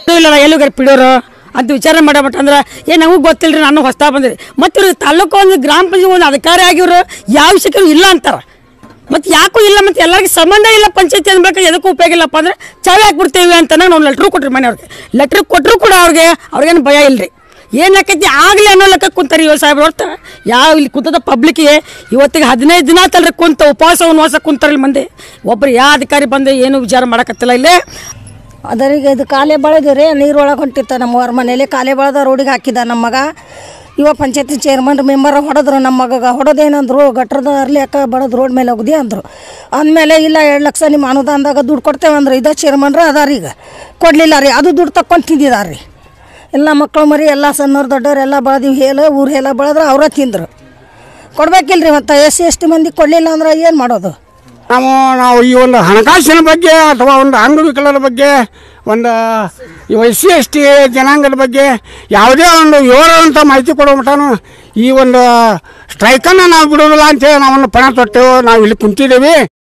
ಇಲ್ಲ ಎಲ್ಲಿಗಾರ ಪಿಡಿಯೋರು ಅಂತ ವಿಚಾರ ಮಾಡಬಿಟ್ಟು ಅಂದ್ರೆ ಏ ನಮಗೆ ಗೊತ್ತಿಲ್ಲ ರೀ ನಾನು ಹೊಸ್ತಾ ಬಂದ್ರಿ ಮತ್ತು ಇವ್ರು ತಾಲೂಕು ಒಂದು ಗ್ರಾಮ ಪಂಚಾಯತ್ ಒಂದು ಅಧಿಕಾರಿ ಆಗಿವ್ರು ಯಾವ ವಿಷಯಕ್ಕೆ ಇಲ್ಲ ಅಂತಾರೆ ಮತ್ತು ಯಾಕೂ ಇಲ್ಲ ಮತ್ತು ಎಲ್ಲರಿಗೂ ಸಂಬಂಧ ಇಲ್ಲ ಪಂಚಾಯತಿ ಅನ್ಬೇಕು ಎದಕ್ಕೂ ಉಪಯೋಗ ಇಲ್ಲಪ್ಪ ಅಂದ್ರೆ ಚಾವಿ ಹಾಕ್ಬಿಡ್ತೇವೆ ಅಂತ ನಾವು ಲೆಟ್ರು ಕೊಟ್ರಿ ಮನೆಯವ್ರಿಗೆ ಲೆಟ್ರ್ ಕೊಟ್ಟರು ಕೂಡ ಅವ್ರಿಗೆ ಅವ್ರಿಗೇನು ಭಯ ಇಲ್ರಿ ಏನಾಕೈತಿ ಆಗಲಿ ಅನ್ನೋ ಲೆಕ್ಕ ಕುಂತಾರೆ ಇವ ಸಾಹೇಬ್ರು ಹೊರ್ತು ಯಾವ ಇಲ್ಲಿ ಕುಂತದ ಪಬ್ಲಿಕ್ಗೆ ಇವತ್ತಿಗೆ ಹದಿನೈದು ದಿನ ಆತಲ್ರಿ ಕುಂತ ಉಪವಾಸ ಉಪವಾಸ ಕುಂತಾರಲ್ಲಿ ಮಂದಿ ಒಬ್ರು ಯಾವ ಅಧಿಕಾರಿ ಬಂದು ಏನು ವಿಚಾರ ಮಾಡಕತ್ತಿಲ್ಲ ಇಲ್ಲೇ ಅದರಿಗೆ ಇದು ಕಾಲೇ ಬೆಳೆದು ರೀ ನೀರು ಒಳಗೆ ಹೊಂಟಿತ್ತು ನಮ್ಮ ಹೊರ ಮನೇಲಿ ಕಾಲೇ ಬೆಳೆದ ರೋಡಿಗೆ ಹಾಕಿದ ನಮ್ಮ ಮಗ ಇವ ಪಂಚಾಯತಿ ಚೇರ್ಮನ್ ಮೆಂಬರ್ ಹೊಡೆದ್ರು ನಮ್ಮ ಮಗಗ ಹೊಡೆದೇನಂದ್ರು ಗಟ್ರದ ಅರ್ಲಿ ಅಕ್ಕ ಬಡದು ರೋಡ್ ಮೇಲೆ ಹೋಗ್ದಿ ಅಂದರು ಅಂದಮೇಲೆ ಇಲ್ಲ ಎರಡು ಲಕ್ಷ ನಿಮ್ಮ ಅನುದಾನದಾಗ ದುಡ್ಡು ಕೊಡ್ತೇವೆ ಅಂದ್ರೆ ಇದ ಚೇರ್ಮನ್ರ ಅದಾರ ಈಗ ಕೊಡಲಿಲ್ಲ ರೀ ಅದು ದುಡ್ಡು ತಕ್ಕೊಂಡು ತಿಂದಿದ್ದಾರೆ ರೀ ಎಲ್ಲ ಮಕ್ಕಳು ಮರಿ ಎಲ್ಲ ಸಣ್ಣವ್ರು ದೊಡ್ಡವ್ರು ಎಲ್ಲ ಬೆಳೆದಿವಿ ಹೇಳ ಊರು ಹೇಳ ಬೆಳೆದ್ರೆ ಅವರೇ ತಿಂದರು ಕೊಡ್ಬೇಕಿಲ್ರಿ ಮತ್ತು ಎಸ್ ಸಿ ಎಸ್ ಟಿ ಮಂದಿ ಕೊಡಲಿಲ್ಲ ಅಂದ್ರೆ ಏನು ಮಾಡೋದು ನಾವು ನಾವು ಈ ಒಂದು ಹಣಕಾಸಿನ ಬಗ್ಗೆ ಅಥವಾ ಒಂದು ಅಂಗವಿಕಲರ ಬಗ್ಗೆ ಒಂದು ಎಸ್ ಸಿ ಎಸ್ ಟಿ ಜನಾಂಗದ ಬಗ್ಗೆ ಯಾವುದೇ ಒಂದು ವಿವರವಂತ ಮಾಹಿತಿ ಕೊಡೋ ಮಟನು ಈ ಒಂದು ಸ್ಟ್ರೈಕನ್ನು ನಾವು ಬಿಡೋದಿಲ್ಲ ಅಂತೇಳಿ ನಾವನ್ನು ಪಣ ತೊಟ್ಟೆವು ನಾವು ಇಲ್ಲಿ ಕುಂತಿದ್ದೀವಿ